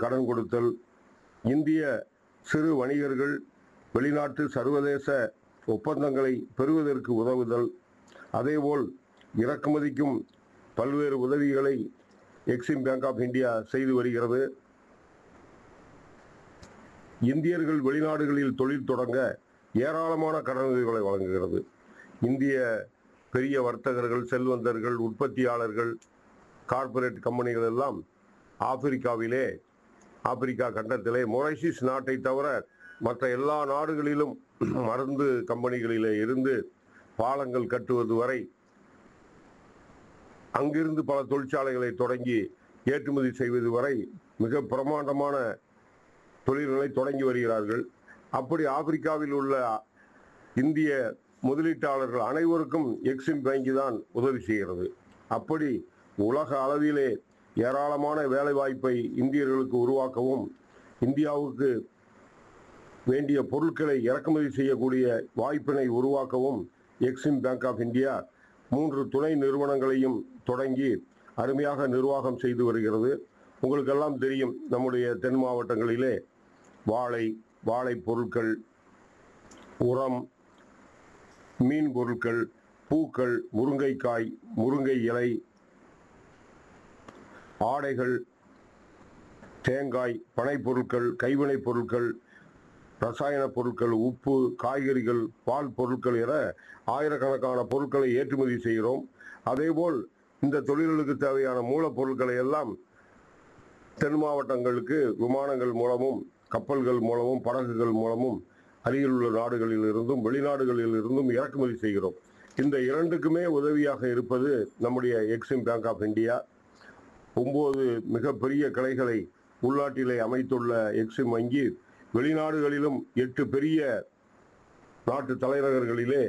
கடன் கொடுத்தல் இந்திய சிறு வணிகர்கள் வெளிநாட்டு சர்வதேச ஒப்பந்தங்களை பெறுவதற்கு உதவுதல் அதேபோல் இறக்குமதிக்கும் பல்வேறு உதவிகளை எக்ஸிம் பேங்க் ஆஃப் இந்தியா செய்து வருகிறது இந்தியர்கள் வெளிநாடுகளில் தொழில் தொடங்க ஏராளமான கடனுதவிகளை வழங்குகிறது இந்திய பெரிய வர்த்தகர்கள் செல்வந்தர்கள் உற்பத்தியாளர்கள் கார்ப்பரேட் கம்பெனிகள் எல்லாம் ஆப்பிரிக்காவிலே ஆப்பிரிக்கா கண்டத்திலே மொரைசிஸ் நாட்டை தவிர மற்ற எல்லா நாடுகளிலும் மருந்து கம்பெனிகளிலே இருந்து பாலங்கள் கட்டுவது வரை அங்கிருந்து பல தொழிற்சாலைகளை தொடங்கி ஏற்றுமதி செய்வது வரை மிக பிரமாண்டமான தொழில்களை தொடங்கி வருகிறார்கள் அப்படி ஆப்பிரிக்காவில் உள்ள இந்திய முதலீட்டாளர்கள் அனைவருக்கும் எக்ஸிம் வங்கி தான் உதவி செய்கிறது அப்படி உலக அளவிலே ஏராளமான வேலைவாய்ப்பை இந்தியர்களுக்கு உருவாக்கவும் இந்தியாவுக்கு வேண்டிய பொருட்களை இறக்குமதி செய்யக்கூடிய வாய்ப்பினை உருவாக்கவும் எக்ஸிம் பேங்க் ஆஃப் இந்தியா மூன்று துணை நிறுவனங்களையும் தொடங்கி அருமையாக நிர்வாகம் செய்து வருகிறது உங்களுக்கெல்லாம் தெரியும் நம்முடைய தென் மாவட்டங்களிலே வாழை வாழை பொருட்கள் உரம் மீன் பொருட்கள் பூக்கள் முருங்கைக்காய் முருங்கை இலை ஆடைகள் தேங்காய் பனைப் பொருட்கள் கைவினைப் பொருட்கள் ரசாயன பொருட்கள் உப்பு காய்கறிகள் பால் பொருட்கள் என ஆயிரக்கணக்கான பொருட்களை ஏற்றுமதி செய்கிறோம் அதேபோல் இந்த தொழில்களுக்கு தேவையான மூலப்பொருட்களை எல்லாம் தென் மாவட்டங்களுக்கு விமானங்கள் மூலமும் கப்பல்கள் மூலமும் படகுகள் மூலமும் அருகில் உள்ள நாடுகளில் இருந்தும் வெளிநாடுகளில் இருந்தும் இறக்குமதி செய்கிறோம் இந்த இரண்டுக்குமே உதவியாக இருப்பது நம்முடைய எக்ஸிம் பேங்க் ஆஃப் இந்தியா ஒன்பது மிகப்பெரிய கிளைகளை உள்நாட்டிலே அமைத்துள்ள எக்ஸிம் வங்கி வெளிநாடுகளிலும் எட்டு பெரிய நாட்டு தலைநகர்களிலே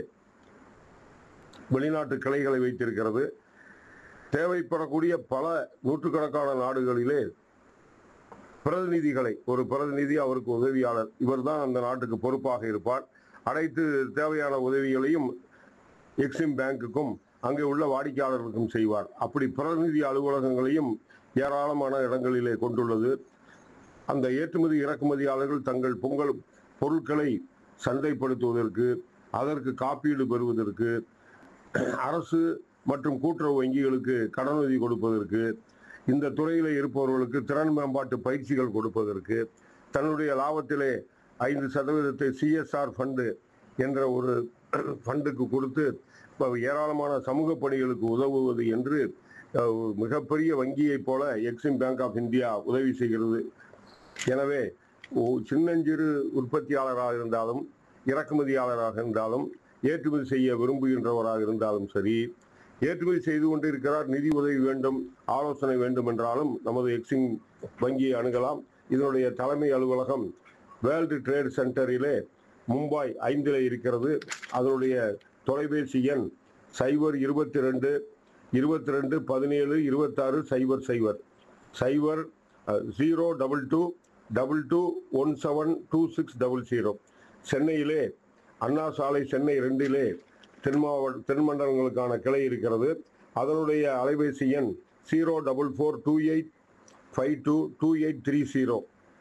வெளிநாட்டு கிளைகளை வைத்திருக்கிறது தேவைப்படக்கூடிய பல நூற்றுக்கணக்கான நாடுகளிலே பிரதிநிதிகளை ஒரு பிரதிநிதி அவருக்கு உதவியாளர் இவர்தான் அந்த நாட்டுக்கு பொறுப்பாக இருப்பார் அனைத்து தேவையான உதவிகளையும் எக்ஸிம் பேங்குக்கும் அங்கே உள்ள வாடிக்கையாளர்களுக்கும் செய்வார் அப்படி பிரதிநிதி அலுவலகங்களையும் ஏராளமான இடங்களிலே கொண்டுள்ளது அந்த ஏற்றுமதி இறக்குமதியாளர்கள் தங்கள் பொங்கல் பொருட்களை சந்தைப்படுத்துவதற்கு அதற்கு காப்பீடு பெறுவதற்கு அரசு மற்றும் கூட்டுறவு வங்கிகளுக்கு கடனுதவி கொடுப்பதற்கு இந்த துறையில் இருப்பவர்களுக்கு திறன் மேம்பாட்டு பயிற்சிகள் கொடுப்பதற்கு தன்னுடைய லாபத்திலே ஐந்து சதவீதத்தை சிஎஸ்ஆர் ஃபண்டு என்ற ஒரு ஃபண்டுக்கு கொடுத்து இப்ப ஏராளமான சமூக பணிகளுக்கு உதவுவது என்று அஹ், ஒரு மிகப்பெரிய வங்கியைப் போல எக்ஸிம் பேங்க் ஆஃப் இந்தியா உதவி செய்கிறது எனவே ஓ- சின்னஞ்சிறு உற்பத்தியாளராக இருந்தாலும் இறக்குமதியாளராக இருந்தாலும் ஏற்றுமதி செய்ய விரும்புகின்றவராக இருந்தாலும் சரி ஏற்றுமதி செய்து கொண்டிருக்கிறார் நிதி உதவி வேண்டும் ஆலோசனை வேண்டும் என்றாலும் நமது எக்ஸிம் வங்கியை அணுகலாம் இதனுடைய தலைமை அலுவலகம் வேர்ல்டு ட்ரேட் சென்டரிலே மும்பாய் ஐந்தில் இருக்கிறது அதனுடைய தொலைபேசி எண் சைபர் இருபத்தி ரெண்டு இருபத்தி ரெண்டு பதினேழு இருபத்தாறு சைபர் சைபர் சைபர் zero double two double two one seven two six double zero சென்னையிலே அண்ணா சாலை சென்னை ரெண்டிலே தென் மாவட்ட தென் மண்டலங்களுக்கான கிளை இருக்கிறது அதனுடைய அலைபேசி எண் zero double four two eight five two two eight three zero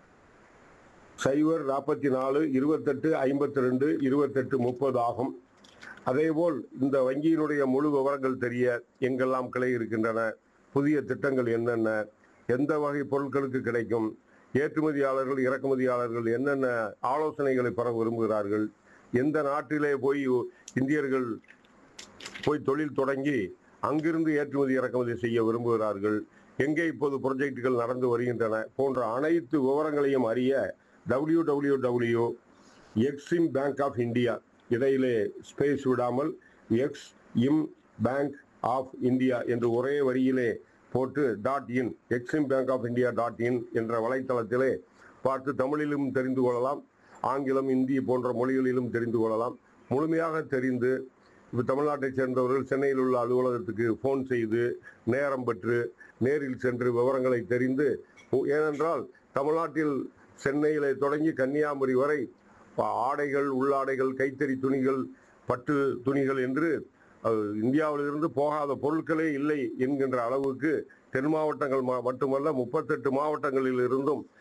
சைபர் நாற்பத்தி நாலு இருபத்தெட்டு ஐம்பத்தி ரெண்டு இருபத்தெட்டு முப்பது ஆகும் அதேபோல் இந்த வங்கியினுடைய முழு விவரங்கள் தெரிய எங்கெல்லாம் கிளை இருக்கின்றன புதிய திட்டங்கள் என்னென்ன எந்த வகை பொருட்களுக்கு கிடைக்கும் ஏற்றுமதியாளர்கள் இறக்குமதியாளர்கள் என்னென்ன ஆலோசனைகளை பெற விரும்புகிறார்கள் எந்த நாட்டிலே போய் இந்தியர்கள் போய் தொழில் தொடங்கி அங்கிருந்து ஏற்றுமதி இறக்குமதி செய்ய விரும்புகிறார்கள் எங்கே இப்போது ப்ரொஜெக்டுகள் நடந்து வருகின்றன போன்ற அனைத்து விவரங்களையும் அறிய W W W EXIM bank of India இடையிலே ஸ்பேஸ் விடாமல் EXIM bank of India என்று ஒரே வரியிலே போட்டு dot in EXIM bank of India dot in என்ற வலைத்தளத்திலே பார்த்து தமிழிலும் தெரிந்து கொள்ளலாம் ஆங்கிலம் இந்தி போன்ற மொழிகளிலும் தெரிந்து கொள்ளலாம் முழுமையாக தெரிந்து இப்போ தமிழ்நாட்டைச் சேர்ந்தவர்கள் சென்னையில் உள்ள அலுவலகத்துக்கு ஃபோன் செய்து நேரம் பெற்று நேரில் சென்று விவரங்களை தெரிந்து ஏனென்றால் தமிழ்நாட்டில் சென்னையிலே தொடங்கி கன்னியாகுமரி வரை ப- ஆடைகள் உள்ளாடைகள் கைத்தறி துணிகள் பட்டு துணிகள் என்று அஹ், இந்தியாவிலிருந்து போகாத பொருட்களே இல்லை என்கின்ற அளவுக்கு தென் மாவட்டங்கள் மா- மட்டுமல்ல முப்பத்தெட்டு மாவட்டங்களில் இருந்தும்